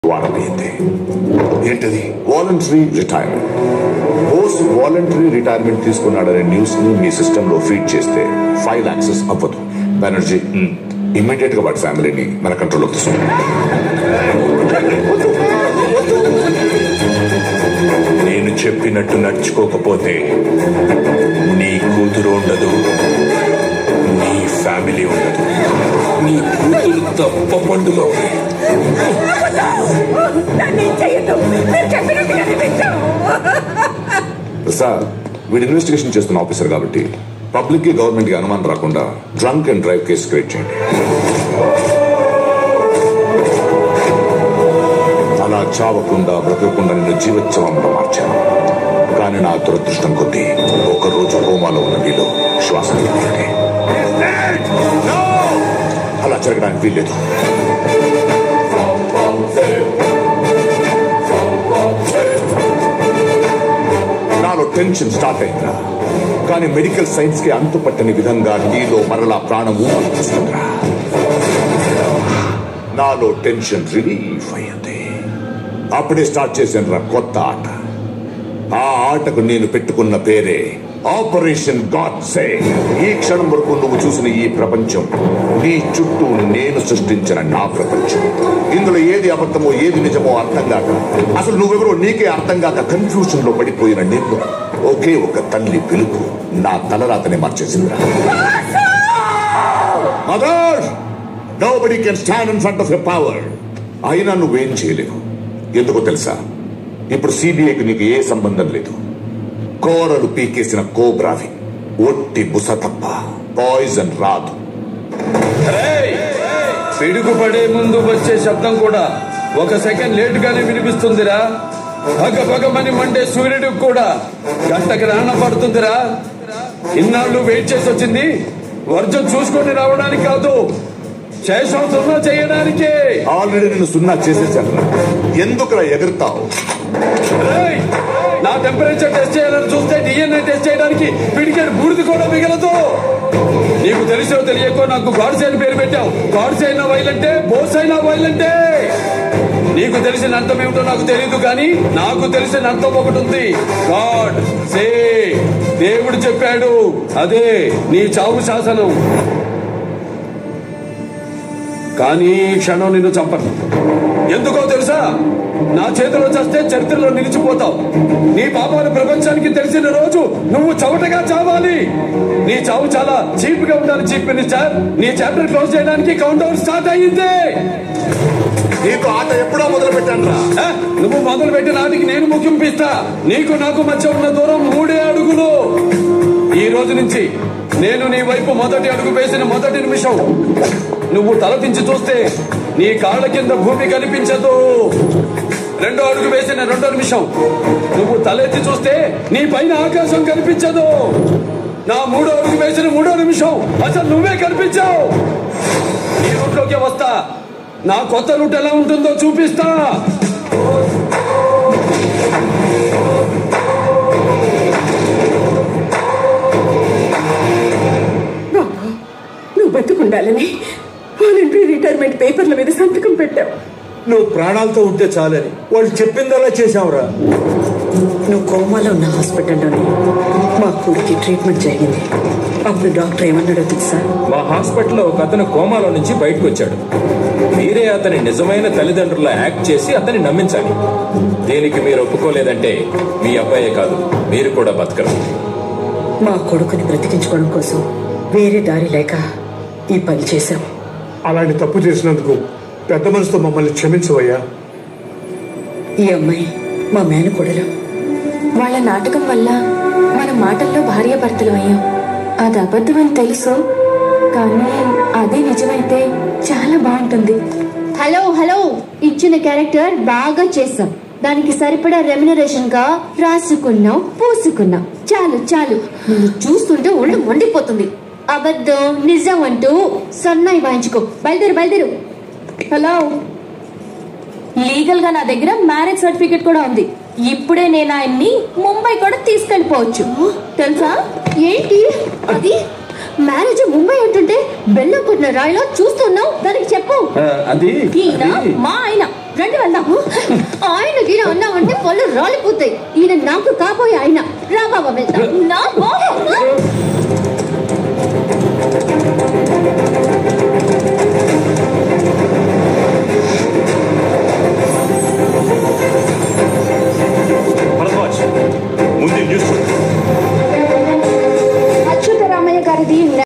వాడమైంది ఏంటది voluntary retirement Bose voluntary retirement తీసుకున్నాడనే news ని మీ సిస్టమ్ లో ఫీడ్ చేస్తే ఫైల్ యాక్సెస్ అవ్వదు బెనర్జీ ఇమ్మీడియట్ గా వాడి ఫ్యామిలీని మన కంట్రోల్లోకి తీసుకుంటాం నేను చెప్పినట్టు నడుచుకోకపోతే నీ కూతురు ఉండదు నీ ఫ్యామిలీ ఉండదు నీ కూతురు తప్ప పండులో నన్ను చేయదు మీరు చెప్పినట్టుగానే వింటాం సార్ వీడు ఇన్వెస్టిగేషన్ చేస్తున్న ఆఫీసర్ కాబట్టి పబ్లిక్ కి గవర్నమెంట్ కి అనుమానం రాకుండా drunk and drive case create చేయండి అలా చావకుండా బ్రతకకుండా నిన్ను జీవోత్సవంలో మార్చాను కానీ నా దురదృష్టం కొద్దీ ఒక రోజు హోమాలో ఉన్న నీలో శ్వాస నిలిపేయాలి. అలా జరగడానికి వీల్లేదు నాలో టెన్షన్ స్టార్ట్ అయిందిరా కానీ మెడికల్ సైన్స్ కి అంతుపట్టని విధంగా నీలో మరలా ప్రాణం ఊపిస్తుందిరా నాలో టెన్షన్ రిలీఫ్ అయ్యింది అప్పుడే స్టార్ట్ చేశాను రా కొత్త ఆట ఆ ఆటకు నేను పెట్టుకున్న పేరే ఆపరేషన్ గాడ్సే ఈ క్షణం వరకు నువ్వు చూసిన ఈ ప్రపంచం నీ చుట్టూ నేను సృష్టించిన నా ప్రపంచం ఇందులో ఏది అబద్ధమో ఏది నిజమో అర్థం కాక అసలు నువ్వెవరో నీకే అర్థం కాక కన్ఫ్యూజన్ లో పడిపోయిన నేను ఒకే ఒక తల్లి పిలుపు నా తలరాతనే మార్చేసిందిరా mother nobody can stand in front of a power అయినా నువ్వేం చేయలేవు ఎందుకో తెలుసా ఇప్పుడు సిబిఐకి నీకు ఏ సంబంధం లేదు కోరలు పీకేసిన కోబ్రావి ఒట్టి బుస తప్ప పాయిజన్ రాదు పిడుగు పడే ముందు వచ్చే శబ్దం కూడా ఒక సెకండ్ లేటుగానే వినిపిస్తుందిరా పగ పగమని మండే సూర్యుడికి కూడా గంటకి రాన పడుతుందిరా ఇన్నాళ్ళు వెయిట్ చేసి వచ్చింది వర్జం చూసుకొని రావడానికి కాదు శేషం సున్నా చేయడానికే ఆల్రెడీ నేను సున్నా చేసేసాను ఎందుకురా ఎగురుతావు రేయ్! నా టెంపరేచర్ టెస్ట్ చేయాలని చూస్తే డిఎన్ఏ టెస్ట్ చేయడానికి పిడికెడు బూడిది కూడా మిగలదు నీకు తెలిసో తెలియకో నాకు గాడ్స్ అని పేరు పెట్టావు గాడ్స్ అయినా వైలంటే బోస్ అయినా వైలంటే నీకు తెలిసిన అర్థం ఏమిటో నాకు తెలియదు కానీ నాకు తెలిసిన అర్థం ఒకటి ఉంది గాడ్ సే దేవుడు చెప్పాడు అదే నీ చావు శాసనం కానీ ఈ క్షణం నిన్ను చంపను ఎందుకో తెలుసా నా చేతిలో చేస్తే చరిత్రలో నిలిచిపోతావు నీ పాపాలు ప్రపంచానికి తెలిసిన రోజు నువ్వు చవటగా చావాలి నీ చావు చాలా చీప్ గా ఉండాలి చీఫ్ మినిస్టర్ నీ చాప్టర్ క్లోజ్ చేయడానికి కౌంట్ డౌన్ స్టార్ట్ అయ్యింది నీకు ఆట ఎప్పుడో మొదలు పెట్టాను రా ఆ, నువ్వు మొదలు పెట్టిన నాటికి నేను ముగింపిస్తా నీకు నాకు మధ్య ఉన్న దూరం మూడే అడుగులు ఈ రోజు నుంచి నేను నీ వైపు మొదటి అడుగు వేసిన మొదటి నిమిషం నువ్వు తలదించి చూస్తే నీ కాళ్ళ కింద భూమి కనిపించదు రెండో అడుగు వేసిన రెండో నిమిషం నువ్వు తలెత్తి చూస్తే నీ పైన ఆకాశం కనిపించదు నా మూడో అడుగు వేసిన మూడో నిమిషం అసలు నువ్వే కనిపించావు నీ రూట్లోకి వస్తా నా కొత్త రూట్ ఎలా ఉంటుందో చూపిస్తా బాబు నువ్వు బతుకుండాలని వాలంటరీ రిటైర్మెంట్ పేపర్ల మీద సంతకం పెట్టావు నువ్వు ప్రాణాలతో ఉంటే చాలని వాళ్ళు చెప్పిందలా చేశావురా నువ్వు కోమాలో ఉన్న హాస్పిటల్లోనే మా కొడుకు ట్రీట్మెంట్ జరిగింది అప్పుడు డాక్టర్ ఏమన్నాడో తెలుసా మా హాస్పిటల్లో ఒక అతను కోమాలో నుంచి బయటకు వచ్చాడు మీరే అతని నిజమైన తల్లిదండ్రుల యాక్ట్ చేసి అతన్ని నమ్మించాలి దీనికి మీరు ఒప్పుకోలేదంటే మీ అబ్బాయే కాదు మీరు కూడా బతకరు మా కొడుకుని బ్రతికించుకోవడం కోసం వేరే దారి లేక ఈ పని చేశాం అలాంటి తప్పు చేసినందుకు పెద్ద మనసుతో మమ్మల్ని క్షమించవయ్యా ఈ అమ్మాయి మా మేనకోడలు వాళ్ళ నాటకం వల్ల మన మాటల్లో భార్యాభర్తలు అయ్యాం అది అబద్ధమని తెలుసు కానీ అదే నిజమైతే చాలా బాగుంటుంది హలో హలో ఇచ్చిన క్యారెక్టర్ బాగా చేసాం దానికి సరిపడా రెమ్యునరేషన్ గా రాసుకున్నాం పూసుకున్నాం చాలు చాలు నువ్వు చూస్తుంటే ఒళ్ళు మండిపోతుంది అబద్ధం నిజం అంటూ సన్నాయి వాయించుకో బయలుదేరు బయలుదేరు హలో లీగల్ గా నా దగ్గర మ్యారేజ్ సర్టిఫికెట్ కూడా ఉంది ఇప్పుడే నేను ఆయన్ని ముంబై కూడా తీసుకెళ్లిపోవచ్చు తెలుసా ఏంటి అది మ్యారేజ్ ముంబై అంటుంటే బెల్లం కొట్టిన రాయిలో చూస్తున్నావు దానికి చెప్పు ఆ, అది ఈయన అది- మా ఆయన రండి వెళ్దాము ఆయన గీన అన్నామంటే పళ్ళు రాలిపోతాయి ఈయన నాకు కాబోయే ఆయన రా బాబా వెళ్దాం నా బాబా భరద్వాజ్ ముందు న్యూస్ చూడు అచ్యుతరామయ్య గారిది